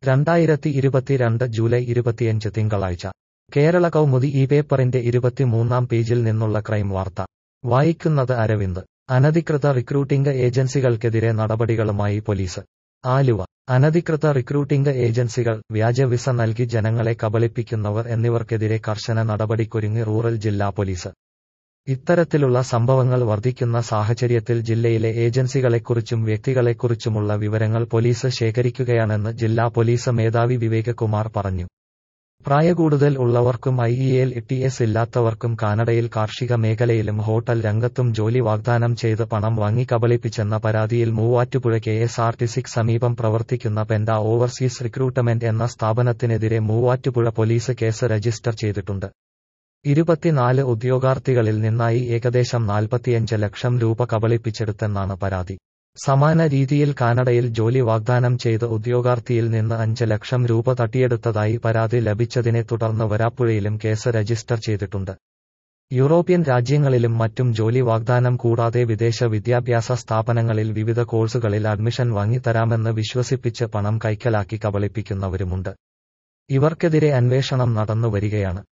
രണ്ടായിരത്തി ഇരുപത്തിരണ്ട് ജൂലൈ ഇരുപത്തിയഞ്ച് തിങ്കളാഴ്ച കേരള കൗമുദി ഈ പേപ്പറിന്റെ ഇരുപത്തിമൂന്നാം പേജിൽ നിന്നുള്ള ക്രൈം വാർത്ത വായിക്കുന്നത് അരവിന്ദ് അനധികൃത റിക്രൂട്ടിംഗ് ഏജൻസികൾക്കെതിരെ നടപടികളുമായി പോലീസ് ആലുവ അനധികൃത റിക്രൂട്ടിംഗ് ഏജൻസികൾ വ്യാജ വിസ നൽകി ജനങ്ങളെ കബളിപ്പിക്കുന്നവർ എന്നിവർക്കെതിരെ കർശന നടപടിക്കൊരുങ്ങി റൂറൽ ജില്ലാ പോലീസ് ഇത്തരത്തിലുള്ള സംഭവങ്ങൾ വർദ്ധിക്കുന്ന സാഹചര്യത്തിൽ ജില്ലയിലെ ഏജൻസികളെക്കുറിച്ചും വ്യക്തികളെക്കുറിച്ചുമുള്ള വിവരങ്ങൾ പോലീസ് ശേഖരിക്കുകയാണെന്ന് ജില്ലാ പോലീസ് മേധാവി വിവേക് കുമാർ പറഞ്ഞു പ്രായകൂടുതൽ ഉള്ളവർക്കും I E L T S ഇല്ലാത്തവർക്കും കാനഡയിൽ കാർഷിക മേഖലയിലും ഹോട്ടൽ രംഗത്തും ജോലി വാഗ്ദാനം ചെയ്ത് പണം വാങ്ങി കബളിപ്പിച്ചെന്ന പരാതിയിൽ Muvattupuzha K S R T സിക്ക് സമീപം പ്രവർത്തിക്കുന്ന പെൻഡ ഓവർസീസ് റിക്രൂട്ട്മെന്റ് എന്ന സ്ഥാപനത്തിനെതിരെ മൂവാറ്റുപുഴ പോലീസ് കേസ് രജിസ്റ്റർ ചെയ്തിട്ടുണ്ട് ഇരുപത്തിനാല് ഉദ്യോഗാർത്ഥികളിൽ നിന്നായി ഏകദേശം നാൽപ്പത്തിയഞ്ച് ലക്ഷം രൂപ കബളിപ്പിച്ചെടുത്തെന്നാണ് പരാതി സമാന രീതിയിൽ കാനഡയിൽ ജോലി വാഗ്ദാനം ചെയ്ത് ഉദ്യോഗാർത്ഥിയിൽ നിന്ന് അഞ്ച് ലക്ഷം രൂപ തട്ടിയെടുത്തതായി പരാതി ലഭിച്ചതിനെ തുടർന്ന് വരാപ്പുഴയിലും കേസ് രജിസ്റ്റർ ചെയ്തിട്ടുണ്ട് യൂറോപ്യൻ രാജ്യങ്ങളിലും മറ്റും ജോലി വാഗ്ദാനം കൂടാതെ വിദേശ വിദ്യാഭ്യാസ സ്ഥാപനങ്ങളിൽ വിവിധ കോഴ്സുകളിൽ അഡ്മിഷൻ വാങ്ങിത്തരാമെന്ന് വിശ്വസിപ്പിച്ച് പണം കൈക്കലാക്കി കബളിപ്പിക്കുന്നവരുമുണ്ട് ഇവർക്കെതിരെ അന്വേഷണം നടന്നുവരികയാണ്